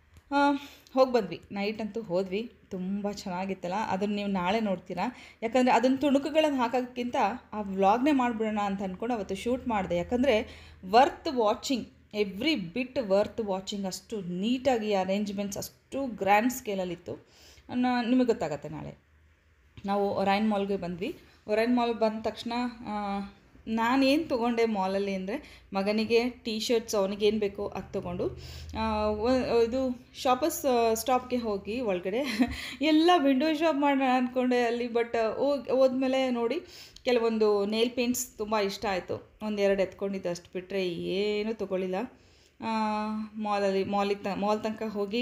ಹೋಗಿ ಬಂದ್ವಿ ನೈಟ್ ಅಂತೂ ಹೋದ್ವಿ ತುಂಬ ಚೆನ್ನಾಗಿತ್ತಲ್ಲ ಅದನ್ನು ನೀವು ನಾಳೆ ನೋಡ್ತೀರಾ ಯಾಕಂದರೆ ಅದನ್ನು ತುಣುಕುಗಳನ್ನು ಹಾಕೋಕ್ಕಿಂತ ಆ ವ್ಲಾಗ್ನೇ ಮಾಡಿಬಿಡೋಣ ಅಂತ ಅಂದ್ಕೊಂಡು ಅವತ್ತು ಶೂಟ್ ಮಾಡಿದೆ ಯಾಕಂದರೆ worth watching every bit worth watching ಅಷ್ಟು ನೀಟಾಗಿ ಅರೇಂಜ್ಮೆಂಟ್ಸ್ ಅಷ್ಟು ಗ್ರ್ಯಾಂಡ್ ಸ್ಕೇಲಲ್ಲಿತ್ತು ನ- ನಿಮಗೆ ಗೊತ್ತಾಗತ್ತೆ ನಾಳೆ ನಾವು ಒರೈನ್ ಮಾಲ್ಗೆ ಬಂದ್ವಿ ಒರೈನ್ ಮಾಲ್ ಬಂದ ತಕ್ಷಣ ನಾನೇನು ತೊಗೊಂಡೆ ಮಾಲಲ್ಲಿ ಅಂದರೆ ಮಗನಿಗೆ ಟೀ ಶರ್ಟ್ಸ್ ಅವನಿಗೇನು ಬೇಕೋ ಅದು ತೊಗೊಂಡು ಆ, ಒ- ಇದು ಶಾಪರ್ಸ್ ಸ್ಟಾಪ್ಗೆ ಹೋಗಿ ಒಳಗಡೆ ಎಲ್ಲ ವಿಂಡೋ ಶಾಪ್ ಮಾಡೋಣ ಅಂದ್ಕೊಂಡೆ ಅಲ್ಲಿ ಬಟ್ ಹೋಗಿ ಹೋದ್ಮೇಲೆ ನೋಡಿ ಕೆಲವೊಂದು ನೇಲ್ ಪೇಂಟ್ಸ್ ತುಂಬ ಇಷ್ಟ ಆಯಿತು ಒಂದೆರಡು ಎತ್ಕೊಂಡಿದ್ದು ಅಷ್ಟು ಬಿಟ್ಟರೆ ಏನೂ ತೊಗೊಳ್ಳಿಲ್ಲ ಮಾಲಲ್ಲಿ ಮಾಲಿಗೆ ತ ಮಾಲ್ ತನಕ ಹೋಗಿ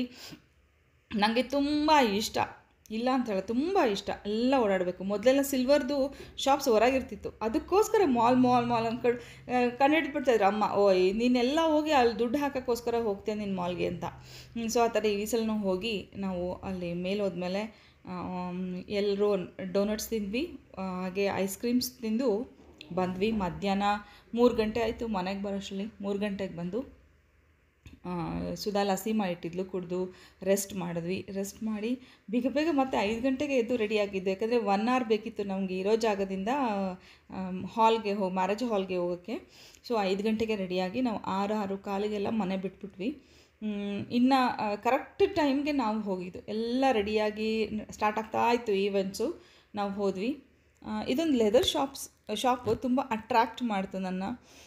ನನಗೆ ತುಂಬ ಇಷ್ಟ ಇಲ್ಲ ಅಂತ ಹೇಳ ತುಂಬ ಇಷ್ಟ ಎಲ್ಲ ಓಡಾಡಬೇಕು ಮೊದಲೆಲ್ಲ ಸಿಲ್ವರ್ದು ಶಾಪ್ಸ್ ಹೊರಗಿರ್ತಿತ್ತು ಅದಕ್ಕೋಸ್ಕರ ಮಾಲ್ ಮಾಲ್ ಮಾಲ್ ಅಂದ್ಕೊಂಡು ಕಂಡುಹಿಡ್ಬಿಡ್ತಾಯಿದ್ರು ಅಮ್ಮ ಓ ನೀನೆಲ್ಲ ಹೋಗಿ ಅಲ್ಲಿ ದುಡ್ಡು ಹಾಕೋಕ್ಕೋಸ್ಕರ ಹೋಗ್ತೇನೆ ನಿನ್ನ ಮಾಲ್ಗೆ ಅಂತ ಸೊ ಆ ಥರ ಈ ಸಲನೂ ಹೋಗಿ ನಾವು ಅಲ್ಲಿ ಮೇಲೆ ಹೋದ್ಮೇಲೆ ಎಲ್ಲರೂ ಡೋನಟ್ಸ್ ತಿಂದ್ವಿ ಆ, ಹಾಗೆ ಐಸ್ ಕ್ರೀಮ್ಸ್ ತಿಂದು ಬಂದ್ವಿ ಮಧ್ಯಾಹ್ನ ಮೂರು ಗಂಟೆ ಆಯಿತು ಮನೆಗೆ ಬರೋಷ್ಟರಲ್ಲಿ ಮೂರು ಗಂಟೆಗೆ ಬಂದು ಆ, ಸುಧಾ ಲಸಿ ಮಾಡಿಟ್ಟಿದ್ಲು ಕುಡಿದು ರೆಸ್ಟ್ ಮಾಡಿದ್ವಿ ರೆಸ್ಟ್ ಮಾಡಿ ಬೇಗ ಬೇಗ ಮತ್ತೆ ಐದು ಗಂಟೆಗೆ ಎದ್ದು ರೆಡಿ ಆಗಿದ್ದು ಯಾಕಂದರೆ ಒನ್ ಅವರ್ ಬೇಕಿತ್ತು ನಮಗೆ ಇರೋ ಜಾಗದಿಂದ ಹಾಲ್ಗೆ ಹೋಗಿ ಮ್ಯಾರೇಜ್ ಹಾಲ್ಗೆ ಹೋಗೋಕ್ಕೆ ಸೊ ಐದು ಗಂಟೆಗೆ ರೆಡಿಯಾಗಿ ನಾವು ಆರು ಆರು ಕಾಲಿಗೆಲ್ಲ ಮನೆ ಬಿಟ್ಬಿಟ್ವಿ ಇನ್ನು ಕರೆಕ್ಟ್ ಟೈಮ್ಗೆ ನಾವು ಹೋಗಿದ್ದು ಎಲ್ಲ ರೆಡಿಯಾಗಿ ಸ್ಟಾರ್ಟ್ ಆಗ್ತಾ ಇತ್ತು ಈವೆಂಟ್ಸು ನಾವು ಹೋದ್ವಿ ಆ, ಇದೊಂದು ಲೆದರ್ ಶಾಪ್ಸ್ ಶಾಪು ತುಂಬ ಅಟ್ರ್ಯಾಕ್ಟ್ ಮಾಡ್ತು ನನ್ನ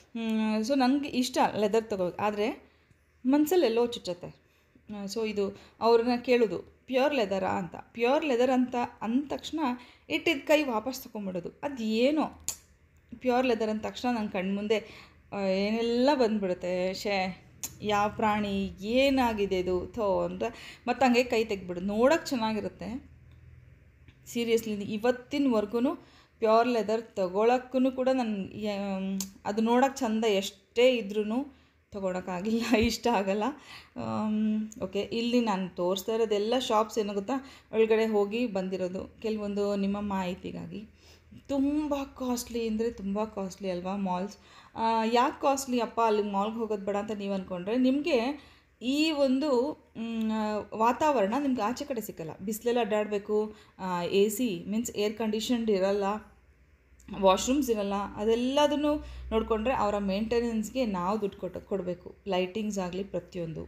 ಸೊ ನನಗೆ ಇಷ್ಟ ಲೆದರ್ ತಗೋಬೇಕು ಆದರೆ ಮನಸ್ಸಲ್ಲಿ ಎಲ್ಲೋ ಚುಚ್ಚತ್ತೆ ಸೊ ಇದು ಅವ್ರನ್ನ ಕೇಳೋದು ಪ್ಯೂರ್ ಲೆದರಾ ಅಂತ ಪ್ಯೂರ್ ಲೆದರ್ ಅಂತ ಅಂದ ತಕ್ಷಣ ಇಟ್ಟಿದ್ದ ಕೈ ವಾಪಸ್ ತೊಗೊಂಬಿಡೋದು ಅದು ಏನೋ ಪ್ಯೂರ್ ಲೆದರ್ ಅಂದ ತಕ್ಷಣ ನನ್ನ ಕಣ್ಮುಂದೆ ಆ, ಏನೆಲ್ಲ ಬಂದ್ಬಿಡುತ್ತೆ ಶೇ ಯಾವ ಪ್ರಾಣಿ ಏನಾಗಿದೆ ಇದು ಥೋ ಅಂತ ಮತ್ತು ಹಂಗೆ ಕೈ ತೆಗ್ಬಿಡೋದು ನೋಡೋಕೆ ಚೆನ್ನಾಗಿರುತ್ತೆ ಸೀರಿಯಸ್ಲಿ ಇವತ್ತಿನವರೆಗೂ ಪ್ಯೂರ್ ಲೆದರ್ ತೊಗೊಳಕ್ಕೂ ಕೂಡ ನನ್ನ ಅದು ನೋಡೋಕೆ ಚಂದ ಎಷ್ಟೇ ಇದ್ರೂ ತೊಗೊಳಕ್ಕಾಗಿಲ್ಲ ಇಷ್ಟ ಆಗಲ್ಲ ಓಕೆ ಇಲ್ಲಿ ನಾನು ತೋರಿಸ್ತಾ ಇರೋದೆಲ್ಲ ಶಾಪ್ಸ್ ಏನೋ ಗೊತ್ತಾ ಒಳಗಡೆ ಹೋಗಿ ಬಂದಿರೋದು ಕೆಲವೊಂದು ನಿಮ್ಮ ಮಾಹಿತಿಗಾಗಿ ತುಂಬ ಕಾಸ್ಟ್ಲಿ ಅಂದರೆ ತುಂಬ ಕಾಸ್ಟ್ಲಿ ಅಲ್ವಾ ಮಾಲ್ಸ್ ಯಾಕೆ ಕಾಸ್ಟ್ಲಿ ಅಪ್ಪ ಅಲ್ಲಿ ಮಾಲ್ಗೆ ಹೋಗೋದು ಬೇಡ ಅಂತ ನೀವು ಅಂದ್ಕೊಂಡ್ರೆ ನಿಮಗೆ ಈ ಒಂದು ಮ್, ವಾತಾವರಣ ನಿಮ್ಗೆ ಆಚೆ ಕಡೆ ಸಿಕ್ಕಲ್ಲ ಬಿಸಿಲೆಲ್ಲ ಅಡ್ಡಾಡಬೇಕು A C means air conditioned ಇರಲ್ಲ ವಾಶ್ರೂಮ್ಸ್ ಇರಲ್ಲ ಅದೆಲ್ಲದನ್ನು ನೋಡಿಕೊಂಡ್ರೆ ಅವರ ಮೇಂಟೆನೆನ್ಸ್ಗೆ ನಾವು ದುಡ್ಡು ಕೊಟ್ಟು ಕೊಡಬೇಕು ಲೈಟಿಂಗ್ಸ್ ಆಗಲಿ ಪ್ರತಿಯೊಂದು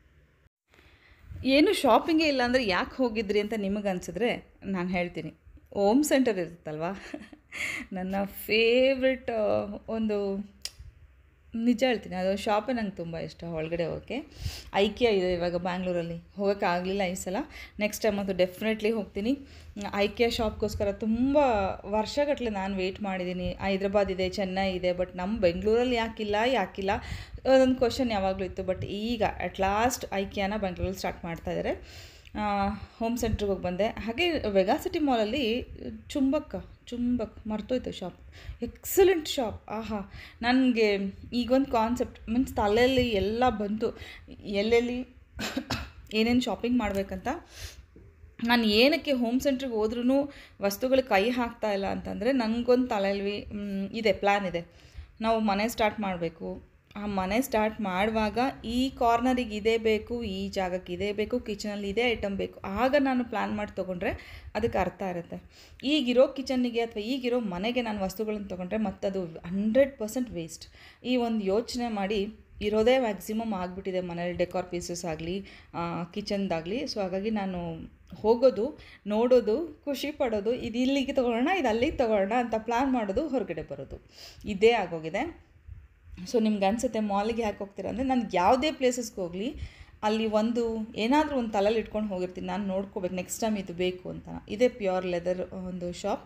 ಏನು ಶಾಪಿಂಗೇ ಇಲ್ಲ ಅಂದರೆ ಯಾಕೆ ಹೋಗಿದ್ರಿ ಅಂತ ನಿಮಗೆ ಅನಿಸಿದ್ರೆ ನಾನು ಹೇಳ್ತೀನಿ ಓಮ್ ಸೆಂಟರ್ ಇರುತ್ತಲ್ವಾ ನನ್ನ ಫೇವ್ರೆಟ್ ಒಂದು ನಿಜ ಹೇಳ್ತೀನಿ ಅದು ಶಾಪೇ ನಂಗೆ ತುಂಬ ಇಷ್ಟ ಒಳಗಡೆ ಹೋಗೋಕ್ಕೆ ಐಕಿಯಾ ಇದೆ ಇವಾಗ ಬ್ಯಾಂಗ್ಳೂರಲ್ಲಿ ಹೋಗೋಕ್ಕೆ ಆಗಲಿಲ್ಲ ಈ ಸಲ ನೆಕ್ಸ್ಟ್ ಟೈಮ್ ಅಂತೂ ಡೆಫಿನೆಟ್ಲಿ ಹೋಗ್ತೀನಿ ಐಕಿಯಾ ಶಾಪ್ಗೋಸ್ಕರ ತುಂಬ ವರ್ಷಗಟ್ಟಲೆ ನಾನು ವೆಯ್ಟ್ ಮಾಡಿದ್ದೀನಿ ಹೈದ್ರಾಬಾದ್ ಇದೆ ಚೆನ್ನೈ ಇದೆ ಬಟ್ ನಮ್ಮ ಬೆಂಗಳೂರಲ್ಲಿ ಯಾಕಿಲ್ಲ ಯಾಕಿಲ್ಲ ಅದೊಂದು ಕ್ವಶನ್ ಯಾವಾಗಲೂ ಇತ್ತು ಬಟ್ ಈಗ ಅಟ್ ಲಾಸ್ಟ್ ಐಕಿಯಾನ ಬೆಂಗಳೂರಲ್ಲಿ ಸ್ಟಾರ್ಟ್ ಮಾಡ್ತಾ ಇದ್ದಾರೆ ಹೋಮ್ ಸೆಂಟ್ರಿಗೆ ಹೋಗಿ ಬಂದೆ ಹಾಗೆ ವೆಗಾ ಸಿಟಿ ಮಾಲಲ್ಲಿ ಚುಂಬಕ್ಕ ಚುಂಬಕ್ ಮರ್ತೋಯ್ತು ಶಾಪ್ ಎಕ್ಸಲೆಂಟ್ ಶಾಪ್ ಆಹಾ ನನಗೆ ಈಗೊಂದು ಕಾನ್ಸೆಪ್ಟ್ ಮೀನ್ಸ್ ತಲೆಯಲ್ಲಿ ಎಲ್ಲ ಬಂತು ಎಲ್ಲೆಲ್ಲಿ ಏನೇನು ಶಾಪಿಂಗ್ ಮಾಡಬೇಕಂತ ನಾನು ಏನಕ್ಕೆ ಹೋಮ್ ಸೆಂಟ್ರಿಗೆ ಹೋದ್ರೂ ವಸ್ತುಗಳು ಕೈ ಹಾಕ್ತಾ ಇಲ್ಲ ಅಂತಂದರೆ ನನಗೊಂದು ತಲೆಯಲ್ಲಿ ಮ್, ಇದೆ ಪ್ಲ್ಯಾನ್ ಇದೆ ನಾವು ಮನೆ ಸ್ಟಾರ್ಟ್ ಮಾಡಬೇಕು ಆ ಮನೆ ಸ್ಟಾರ್ಟ್ ಮಾಡುವಾಗ ಈ ಕಾರ್ನರಿಗೆ ಇದೇ ಬೇಕು ಈ ಜಾಗಕ್ಕೆ ಇದೇ ಬೇಕು ಕಿಚನಲ್ಲಿ ಇದೇ ಐಟಮ್ ಬೇಕು ಆಗ ನಾನು ಪ್ಲ್ಯಾನ್ ಮಾಡಿ ತೊಗೊಂಡ್ರೆ ಅದಕ್ಕೆ ಅರ್ಥ ಇರುತ್ತೆ ಈಗಿರೋ ಕಿಚನ್ನಿಗೆ ಅಥವಾ ಈಗಿರೋ ಮನೆಗೆ ನಾನು ವಸ್ತುಗಳನ್ನು ತೊಗೊಂಡ್ರೆ ಮತ್ತದು ಹಂಡ್ರೆಡ್ ಪರ್ಸೆಂಟ್ ವೇಸ್ಟ್ ಈ ಒಂದು ಯೋಚನೆ ಮಾಡಿ ಇರೋದೇ ಮ್ಯಾಕ್ಸಿಮಮ್ ಆಗಿಬಿಟ್ಟಿದೆ ಮನೇಲಿ ಡೆಕೋರ್ ಪೀಸಸ್ ಆಗಲಿ ಕಿಚನ್ದಾಗಲಿ ಸೊ ಹಾಗಾಗಿ ನಾನು ಹೋಗೋದು ನೋಡೋದು ಖುಷಿ ಪಡೋದು ಇದು ಇಲ್ಲಿಗೆ ತೊಗೊಳ್ಳೋಣ ಇದು ಅಲ್ಲಿಗೆ ತೊಗೊಳ್ಳೋಣ ಅಂತ ಪ್ಲ್ಯಾನ್ ಮಾಡೋದು ಹೊರಗಡೆ ಬರೋದು ಇದೇ ಆಗೋಗಿದೆ ಸೊ ನಿಮ್ಗೆ ಅನಿಸುತ್ತೆ ಮಾಲಿಗೆ ಯಾಕೆ ಹೋಗ್ತೀರಾ ಅಂದರೆ ನನಗೆ ಯಾವುದೇ ಪ್ಲೇಸಸ್ಗೆ ಹೋಗಲಿ ಅಲ್ಲಿ ಒಂದು ಏನಾದರೂ ಒಂದು ತಲೆಯಲ್ಲಿ ಇಟ್ಕೊಂಡು ಹೋಗಿರ್ತೀನಿ ನಾನು ನೋಡ್ಕೋಬೇಕು ನೆಕ್ಸ್ಟ್ ಟೈಮ್ ಇದು ಬೇಕು ಅಂತ ಇದೇ ಪ್ಯೂರ್ ಲೆದರ್ ಒಂದು ಶಾಪ್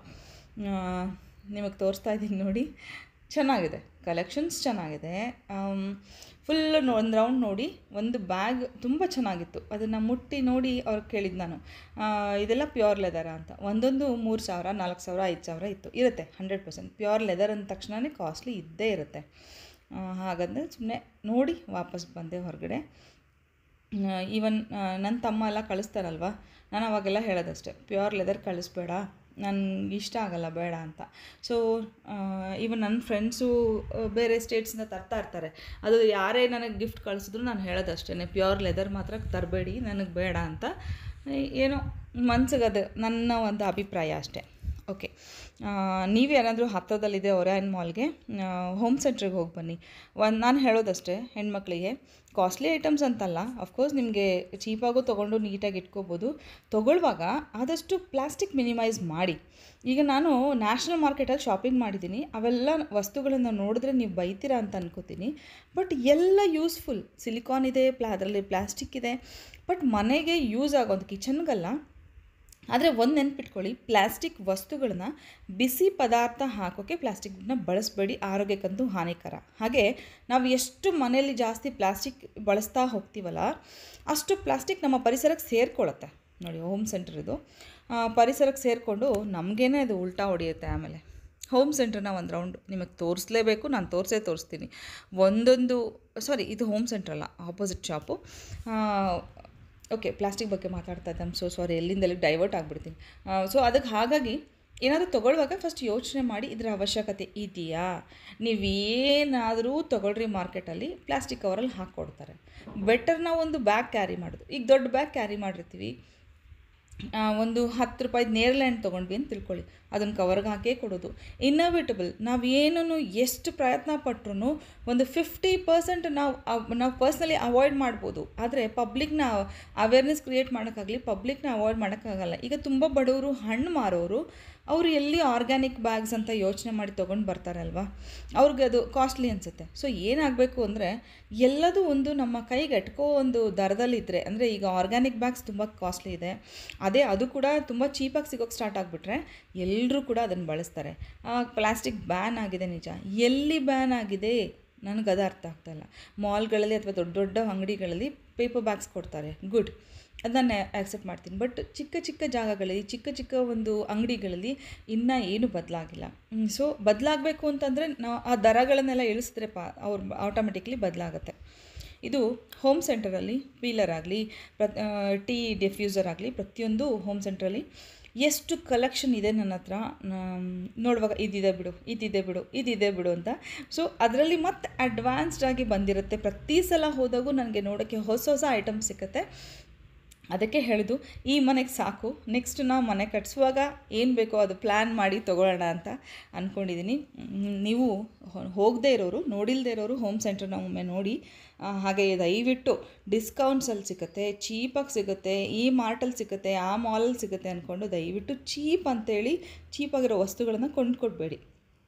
ನಿಮಗೆ ತೋರಿಸ್ತಾ ಇದ್ದೀನಿ ನೋಡಿ ಚೆನ್ನಾಗಿದೆ ಕಲೆಕ್ಷನ್ಸ್ ಚೆನ್ನಾಗಿದೆ ಫುಲ್ ಒಂದು ರೌಂಡ್ ನೋಡಿ ಒಂದು ಬ್ಯಾಗ್ ತುಂಬ ಚೆನ್ನಾಗಿತ್ತು ಅದನ್ನು ಮುಟ್ಟಿ ನೋಡಿ ಅವ್ರಿಗೆ ಕೇಳಿದ್ದು ನಾನು ಆ, ಇದೆಲ್ಲ ಪ್ಯೂರ್ ಲೆದರ ಅಂತ ಒಂದೊಂದು ಮೂರು ಸಾವಿರ ನಾಲ್ಕು ಸಾವಿರ ಐದು ಸಾವಿರ ಇತ್ತು ಇರುತ್ತೆ ಹಂಡ್ರೆಡ್ ಪರ್ಸೆಂಟ್ ಪ್ಯೂರ್ ಲೆದರ್ ಅಂದ ತಕ್ಷಣವೇ ಕಾಸ್ಟ್ಲಿ ಇದ್ದೇ ಇರುತ್ತೆ ಆ, ಹಾಗಂದ್ರೆ ಸುಮ್ಮನೆ ನೋಡಿ ವಾಪಸ್ ಬಂದೆ ಹೊರಗಡೆ ಈವನ್ ನನ್ನ ತಮ್ಮ ಎಲ್ಲ ಕಳಿಸ್ತಾರಲ್ವ ನಾನು ಅವಾಗೆಲ್ಲ ಹೇಳೋದಷ್ಟೇ ಪ್ಯೂರ್ ಲೆದರ್ ಕಳಿಸ್ಬೇಡ ನನಗೆ ಇಷ್ಟ ಆಗಲ್ಲ ಬೇಡ ಅಂತ ಸೊ ಈವನ್ ನನ್ನ ಫ್ರೆಂಡ್ಸು ಬೇರೆ ಸ್ಟೇಟ್ಸಿಂದ ತರ್ತಾ ಇರ್ತಾರೆ ಅದು ಯಾರೇ ನನಗೆ ಗಿಫ್ಟ್ ಕಳಿಸಿದ್ರು ನಾನು ಹೇಳೋದಷ್ಟೇ ಪ್ಯೂರ್ ಲೆದರ್ ಮಾತ್ರ ತರಬೇಡಿ ನನಗೆ ಬೇಡ ಅಂತ ಏನೋ ಮನ್ಸಿಗೆ ಅದು ನನ್ನ ಒಂದು ಅಭಿಪ್ರಾಯ ಅಷ್ಟೇ ಓಕೆ ನೀವು ಯಾರಾದರೂ ಹತ್ತಿರದಲ್ಲಿದೆ ಒರಾಯನ್ ಮಾಲ್ಗೆ ಹೋಮ್ ಸೆಂಟ್ರಿಗೆ ಹೋಗಿ ಬನ್ನಿ ಒಂದು ನಾನು ಹೇಳೋದಷ್ಟೇ ಹೆಣ್ಮಕ್ಳಿಗೆ ಕಾಸ್ಟ್ಲಿ ಐಟಮ್ಸ್ ಅಂತಲ್ಲ ಅಫ್ಕೋರ್ಸ್ ನಿಮಗೆ ಚೀಪಾಗೂ ತೊಗೊಂಡು ನೀಟಾಗಿ ಇಟ್ಕೋಬೋದು ತೊಗೊಳ್ಳುವಾಗ ಆದಷ್ಟು ಪ್ಲಾಸ್ಟಿಕ್ ಮಿನಿಮೈಸ್ ಮಾಡಿ ಈಗ ನಾನು ನ್ಯಾಷನಲ್ ಮಾರ್ಕೆಟಲ್ಲಿ ಶಾಪಿಂಗ್ ಮಾಡಿದ್ದೀನಿ ಅವೆಲ್ಲ ವಸ್ತುಗಳನ್ನು ನೋಡಿದ್ರೆ ನೀವು ಬೈತೀರಾ ಅಂತ ಅನ್ಕೋತೀನಿ ಬಟ್ ಎಲ್ಲ ಯೂಸ್ಫುಲ್ ಸಿಲಿಕಾನ್ ಇದೆ ಪ್ಲಾ ಅದರಲ್ಲಿ ಪ್ಲಾಸ್ಟಿಕ್ ಇದೆ ಬಟ್ ಮನೆಗೆ ಯೂಸ್ ಆಗೋದು ಕಿಚನ್ಗಲ್ಲ ಆದರೆ ಒಂದು ನೆನ್ಪಿಟ್ಕೊಳ್ಳಿ ಪ್ಲಾಸ್ಟಿಕ್ ವಸ್ತುಗಳನ್ನ ಬಿಸಿ ಪದಾರ್ಥ ಹಾಕೋಕ್ಕೆ ಪ್ಲಾಸ್ಟಿಕ್ನ ಬಳಸಬೇಡಿ ಆರೋಗ್ಯಕ್ಕಂತೂ ಹಾನಿಕರ ಹಾಗೆ ನಾವು ಎಷ್ಟು ಮನೆಯಲ್ಲಿ ಜಾಸ್ತಿ ಪ್ಲಾಸ್ಟಿಕ್ ಬಳಸ್ತಾ ಹೋಗ್ತೀವಲ್ಲ ಅಷ್ಟು ಪ್ಲಾಸ್ಟಿಕ್ ನಮ್ಮ ಪರಿಸರಕ್ಕೆ ಸೇರ್ಕೊಳ್ಳುತ್ತೆ ನೋಡಿ ಹೋಮ್ ಸೆಂಟರ್ ಇದು ಆ, ಪರಿಸರಕ್ಕೆ ಸೇರಿಕೊಂಡು ನಮಗೇನೆ ಅದು ಉಲ್ಟಾ ಹೊಡೆಯುತ್ತೆ ಆಮೇಲೆ ಹೋಮ್ ಸೆಂಟ್ರನ್ನ ಒಂದು ರೌಂಡ್ ನಿಮಗೆ ತೋರಿಸ್ಲೇಬೇಕು ನಾನು ತೋರಿಸೇ ತೋರಿಸ್ತೀನಿ ಒಂದೊಂದು ಸಾರಿ ಇದು ಹೋಮ್ ಸೆಂಟ್ರ್ ಅಲ್ಲ ಆಪೋಸಿಟ್ ಶಾಪು ಓಕೆ ಪ್ಲಾಸ್ಟಿಕ್ ಬಗ್ಗೆ ಮಾತಾಡ್ತಾ ಇದ್ದೆ ಸೊ ಸಾರಿ ಎಲ್ಲಿಂದ ಎಲ್ಲಿಗೆ ಡೈವರ್ಟ್ ಆಗಿಬಿಡ್ತೀನಿ ಸೊ ಅದಕ್ಕೆ ಹಾಗಾಗಿ ಏನಾದರೂ ತೊಗೊಳ್ಳುವಾಗ ಫಸ್ಟ್ ಯೋಚನೆ ಮಾಡಿ ಇದರ ಅವಶ್ಯಕತೆ ಇದೆಯಾ ನೀವೇನಾದರೂ ತೊಗೊಳ್ರಿ ಮಾರ್ಕೆಟಲ್ಲಿ ಪ್ಲಾಸ್ಟಿಕ್ ಕವರಲ್ಲಿ ಹಾಕ್ಕೊಡ್ತಾರೆ ಬೆಟರ್ ನಾವು ಒಂದು ಬ್ಯಾಗ್ ಕ್ಯಾರಿ ಮಾಡೋದು ಈಗ ದೊಡ್ಡ ಬ್ಯಾಗ್ ಕ್ಯಾರಿ ಮಾಡಿರ್ತೀವಿ ಆ, ಒಂದು ಹತ್ತು ರೂಪಾಯಿದು ನೇರಳೆ ಹಣ್ಣು ತೊಗೊಂಡ್ವಿ ಅಂತ ತಿಳ್ಕೊಳ್ಳಿ ಅದನ್ನು ಕವರ್ಗೆ ಹಾಕೇ ಕೊಡೋದು ಇನ್ನೋವೇಟಬಲ್ ನಾವು ಏನೂ ಎಷ್ಟು ಪ್ರಯತ್ನ ಪಟ್ರು ಒಂದು ಫಿಫ್ಟಿ ಪರ್ಸೆಂಟ್ ನಾವು ಅವ್- ನಾವು ಪರ್ಸ್ನಲಿ ಅವಾಯ್ಡ್ ಮಾಡ್ಬೋದು ಆದರೆ ಪಬ್ಲಿಕ್ನ ಅವೇರ್ನೆಸ್ ಕ್ರಿಯೇಟ್ ಮಾಡೋಕ್ಕಾಗಲಿ ಪಬ್ಲಿಕ್ನ ಅವಾಯ್ಡ್ ಮಾಡೋಕ್ಕಾಗಲ್ಲ ಈಗ ತುಂಬ ಬಡವರು ಹಣ್ಣು ಮಾರೋರು ಅವರು ಎಲ್ಲಿ ಆರ್ಗ್ಯಾನಿಕ್ ಬ್ಯಾಗ್ಸ್ ಅಂತ ಯೋಚನೆ ಮಾಡಿ ತೊಗೊಂಡು ಬರ್ತಾರಲ್ವಾ ಅವ್ರಿಗೆ ಅದು ಕಾಸ್ಟ್ಲಿ ಅನಿಸುತ್ತೆ ಸೊ ಏನಾಗಬೇಕು ಅಂದರೆ ಎಲ್ಲದೂ ಒಂದು ನಮ್ಮ ಕೈಗೆ ಎಟ್ಕೋ ಒಂದು ದರದಲ್ಲಿದ್ದರೆ ಅಂದರೆ ಈಗ ಆರ್ಗ್ಯಾನಿಕ್ ಬ್ಯಾಗ್ಸ್ ತುಂಬ ಕಾಸ್ಟ್ಲಿ ಇದೆ ಅದೇ ಅದು ಕೂಡ ತುಂಬ ಚೀಪಾಗಿ ಸಿಗೋಕ್ಕೆ ಸ್ಟಾರ್ಟ್ ಆಗಿಬಿಟ್ರೆ ಎಲ್ಲರೂ ಕೂಡ ಅದನ್ನು ಬಳಸ್ತಾರೆ ಪ್ಲಾಸ್ಟಿಕ್ ಬ್ಯಾನ್ ಆಗಿದೆ ನಿಜ ಎಲ್ಲಿ ಬ್ಯಾನ್ ಆಗಿದೆ ನನಗೆ ಅದು ಅರ್ಥ ಆಗ್ತಾಯಿಲ್ಲ ಮಾಲ್ಗಳಲ್ಲಿ ಅಥವಾ ದೊಡ್ಡ ದೊಡ್ಡ ಅಂಗಡಿಗಳಲ್ಲಿ ಪೇಪರ್ ಬ್ಯಾಗ್ಸ್ ಕೊಡ್ತಾರೆ ಗುಡ್ ಅದನ್ನು ಆಕ್ಸೆಪ್ಟ್ ಮಾಡ್ತೀನಿ ಬಟ್ ಚಿಕ್ಕ ಚಿಕ್ಕ ಜಾಗಗಳಲ್ಲಿ ಚಿಕ್ಕ ಚಿಕ್ಕ ಒಂದು ಅಂಗಡಿಗಳಲ್ಲಿ ಇನ್ನೂ ಏನು ಬದಲಾಗಿಲ್ಲ ಸೊ ಬದಲಾಗಬೇಕು ಅಂತಂದರೆ ನಾವು ಆ ದರಗಳನ್ನೆಲ್ಲ ಇಳಿಸಿದ್ರೆ ಪಾ ಅವ್ರು ಆಟೋಮೆಟಿಕ್ಲಿ ಬದಲಾಗುತ್ತೆ ಇದು ಹೋಮ್ ಸೆಂಟರಲ್ಲಿ ಪೀಲರ್ ಆಗಲಿ ಪ್ರ ಟೀ ಡಿಫ್ಯೂಸರ್ ಆಗಲಿ ಪ್ರತಿಯೊಂದು ಹೋಮ್ ಸೆಂಟ್ರಲ್ಲಿ ಎಷ್ಟು ಕಲೆಕ್ಷನ್ ಇದೆ ನನ್ನ ಹತ್ರ ನಾನ್ ನೋಡುವಾಗ ಇದಿದೆ ಬಿಡು ಇದಿದೆ ಬಿಡು ಇದಿದೆ ಬಿಡು ಅಂತ ಸೊ ಅದರಲ್ಲಿ ಮತ್ತೆ ಅಡ್ವಾನ್ಸ್ಡ್ ಆಗಿ ಬಂದಿರುತ್ತೆ ಪ್ರತಿ ಸಲ ಹೋದಾಗೂ ನನಗೆ ನೋಡೋಕ್ಕೆ ಹೊಸ ಹೊಸ ಐಟಮ್ ಸಿಗುತ್ತೆ ಅದಕ್ಕೆ ಹೇಳಿದು ಈ ಮನೆಗೆ ಸಾಕು ನೆಕ್ಸ್ಟ್ ನಾವು ಮನೆ ಕಟ್ಸುವಾಗ ಏನು ಬೇಕೋ ಅದು ಪ್ಲ್ಯಾನ್ ಮಾಡಿ ತೊಗೊಳ್ಳೋಣ ಅಂತ ಅಂದ್ಕೊಂಡಿದ್ದೀನಿ ಮ್, ನೀವು ಹೋಗದೇ ಇರೋರು ನೋಡಿಲ್ಲದೆ ಇರೋರು ಹೋಮ್ ಸೆಂಟ್ರನ್ನ ಒಮ್ಮೆ ನೋಡಿ ಆ, ಹಾಗೆ ದಯವಿಟ್ಟು ಡಿಸ್ಕೌಂಟ್ಸಲ್ಲಿ ಸಿಗುತ್ತೆ ಚೀಪಾಗಿ ಸಿಗುತ್ತೆ ಈ ಮಾರ್ಟಲ್ಲಿ ಸಿಗುತ್ತೆ ಆ ಮಾಲಲ್ಲಿ ಸಿಗುತ್ತೆ ಅಂದ್ಕೊಂಡು ದಯವಿಟ್ಟು ಚೀಪ್ ಅಂತೇಳಿ ಚೀಪಾಗಿರೋ ವಸ್ತುಗಳನ್ನು ಕೊಂಡ್ಕೊಡ್ಬೇಡಿ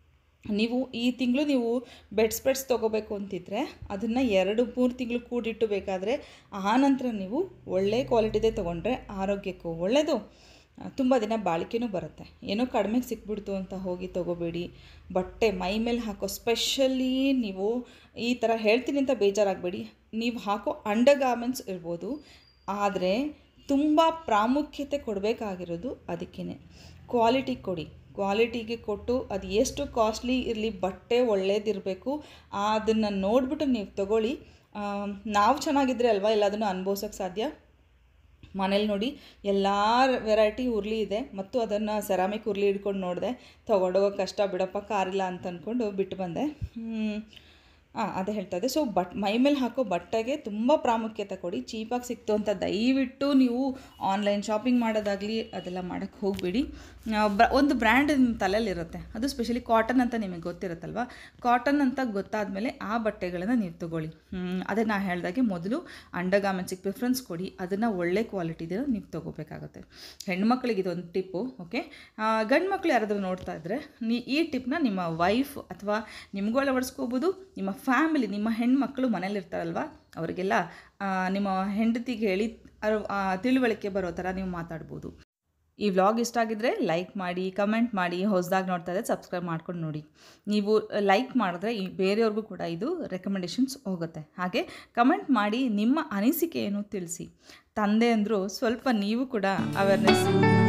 ನೀವು ಈ ತಿಂಗಳು ನೀವು ಬೆಡ್ ಸ್ಪ್ರೆಡ್ಸ್ ತೊಗೋಬೇಕು ಅಂತಿದ್ರೆ ಅದನ್ನು ಎರಡು ಮೂರು ತಿಂಗಳು ಕೂಡಿಟ್ಟು ಬೇಕಾದರೆ ಆನಂತರ ನೀವು ಒಳ್ಳೆ ಕ್ವಾಲಿಟಿದೇ ತೊಗೊಂಡ್ರೆ ಆರೋಗ್ಯಕ್ಕೂ ಒಳ್ಳೆಯದು ತುಂಬ ದಿನ ಬಾಳಿಕೆನೂ ಬರುತ್ತೆ ಏನೋ ಕಡಿಮೆಗೆ ಸಿಕ್ಬಿಡ್ತು ಅಂತ ಹೋಗಿ ತೊಗೋಬೇಡಿ ಬಟ್ಟೆ ಮೈ ಮೇಲೆ ಹಾಕೋ ಸ್ಪೆಷಲಿ ನೀವು ಈ ಥರ ಹೇಳ್ತೀನಿ ಅಂತ ಬೇಜಾರಾಗಬೇಡಿ ನೀವು ಹಾಕೋ ಅಂಡರ್ ಗಾರ್ಮೆಂಟ್ಸ್ ಇರ್ಬೋದು ಆದರೆ ತುಂಬ ಪ್ರಾಮುಖ್ಯತೆ ಕೊಡಬೇಕಾಗಿರೋದು ಅದಕ್ಕೇ ಕ್ವಾಲಿಟಿ ಕೊಡಿ ಕ್ವಾಲಿಟಿಗೆ ಕೊಟ್ಟು ಅದು ಎಷ್ಟು ಕಾಸ್ಟ್ಲಿ ಇರಲಿ ಬಟ್ಟೆ ಒಳ್ಳೇದಿರಬೇಕು ಅದನ್ನು ನೋಡಿಬಿಟ್ಟು ನೀವು ತಗೊಳ್ಳಿ ನಾವು ಚೆನ್ನಾಗಿದ್ರೆ ಅಲ್ವಾ ಎಲ್ಲದನ್ನು ಅನುಭವಿಸೋಕ್ಕೆ ಸಾಧ್ಯ ಮನೇಲಿ ನೋಡಿ ಎಲ್ಲ ವೆರೈಟಿ ಉರುಳಿ ಇದೆ ಮತ್ತು ಅದನ್ನು ಸೆರಾಮಿಕ್ ಉರುಳಿ ಹಿಡ್ಕೊಂಡು ನೋಡಿದೆ ತೊಗೊಂಡೋಗೋ ಕಷ್ಟ ಬಿಡಪ್ಪ ಕಾರಿಲ್ಲ ಅಂತ ಅಂದ್ಕೊಂಡು ಬಿಟ್ಟು ಬಂದೆ ಹಾಂ ಅದೇ ಹೇಳ್ತಾ ಇದ್ದೆ ಸೊ ಬಟ್ ಮೈ ಮೇಲೆ ಹಾಕೋ ಬಟ್ಟೆಗೆ ತುಂಬ ಪ್ರಾಮುಖ್ಯತೆ ಕೊಡಿ ಚೀಪಾಗಿ ಸಿಕ್ತು ಅಂತ ದಯವಿಟ್ಟು ನೀವು ಆನ್ಲೈನ್ ಶಾಪಿಂಗ್ ಮಾಡೋದಾಗಲಿ ಅದೆಲ್ಲ ಮಾಡೋಕ್ಕೆ ಹೋಗಬೇಡಿ ಬ ಒಂದು ಬ್ರ್ಯಾಂಡ್ ನಿಮ್ಮ ತಲೆಯಲ್ಲಿರುತ್ತೆ ಅದು ಸ್ಪೆಷಲಿ ಕಾಟನ್ ಅಂತ ನಿಮಗೆ ಗೊತ್ತಿರುತ್ತಲ್ವ ಕಾಟನ್ ಅಂತ ಗೊತ್ತಾದಮೇಲೆ ಆ ಬಟ್ಟೆಗಳನ್ನು ನೀವು ತೊಗೊಳ್ಳಿ ಅದೇ ನಾ ಹೇಳ್ದಾಗೆ ಮೊದಲು ಅಂಡರ್ ಗಾರ್ಮೆಂಟ್ಸಿಗೆ ಪ್ರಿಫರೆನ್ಸ್ ಕೊಡಿ ಅದನ್ನು ಒಳ್ಳೆ ಕ್ವಾಲಿಟಿದಿರೋ ನೀವು ತೊಗೋಬೇಕಾಗುತ್ತೆ ಹೆಣ್ಮಕ್ಳಿಗೆ ಇದೊಂದು ಟಿಪ್ಪು ಓಕೆ ಗಂಡು ಮಕ್ಳು ಯಾರಾದರೂ ನೋಡ್ತಾ ಇದ್ದರೆ ನೀ ಈ ಟಿಪ್ನ ನಿಮ್ಮ ವೈಫ್ ಅಥವಾ ನಿಮಗೂ ಅಳವಡಿಸ್ಕೋಬೋದು ನಿಮ್ಮ ಫ್ಯಾಮಿಲಿ ನಿಮ್ಮ ಹೆಣ್ಮಕ್ಳು ಮನೇಲಿರ್ತಾರಲ್ವ ಅವರಿಗೆಲ್ಲ ಆ, ನಿಮ್ಮ ಹೆಂಡತಿಗೆ ಹೇಳಿ ಅವ್ರು, ಆ, ತಿಳುವಳಿಕೆ ಬರೋ ಥರ ನೀವು ಮಾತಾಡ್ಬೋದು ಈ ವ್ಲಾಗ್ ಇಷ್ಟ ಆಗಿದ್ರೆ ಲೈಕ್ ಮಾಡಿ ಕಮೆಂಟ್ ಮಾಡಿ ಹೊಸದಾಗಿ ನೋಡ್ತಾ ಇದ್ದರೆ ಸಬ್ಸ್ಕ್ರೈಬ್ ಮಾಡ್ಕೊಂಡು ನೋಡಿ ನೀವು ಲೈಕ್ ಮಾಡಿದ್ರೆ ಈ ಬೇರೆಯವ್ರಿಗೂ ಕೂಡ ಇದು ರೆಕಮೆಂಡೇಷನ್ಸ್ ಹೋಗುತ್ತೆ ಹಾಗೆ ಕಮೆಂಟ್ ಮಾಡಿ ನಿಮ್ಮ ಅನಿಸಿಕೆ ಏನು ತಿಳಿಸಿ ತಂದೆ ಅಂದರೂ ಸ್ವಲ್ಪ ನೀವು ಕೂಡ ಅವೇರ್ನೆಸ್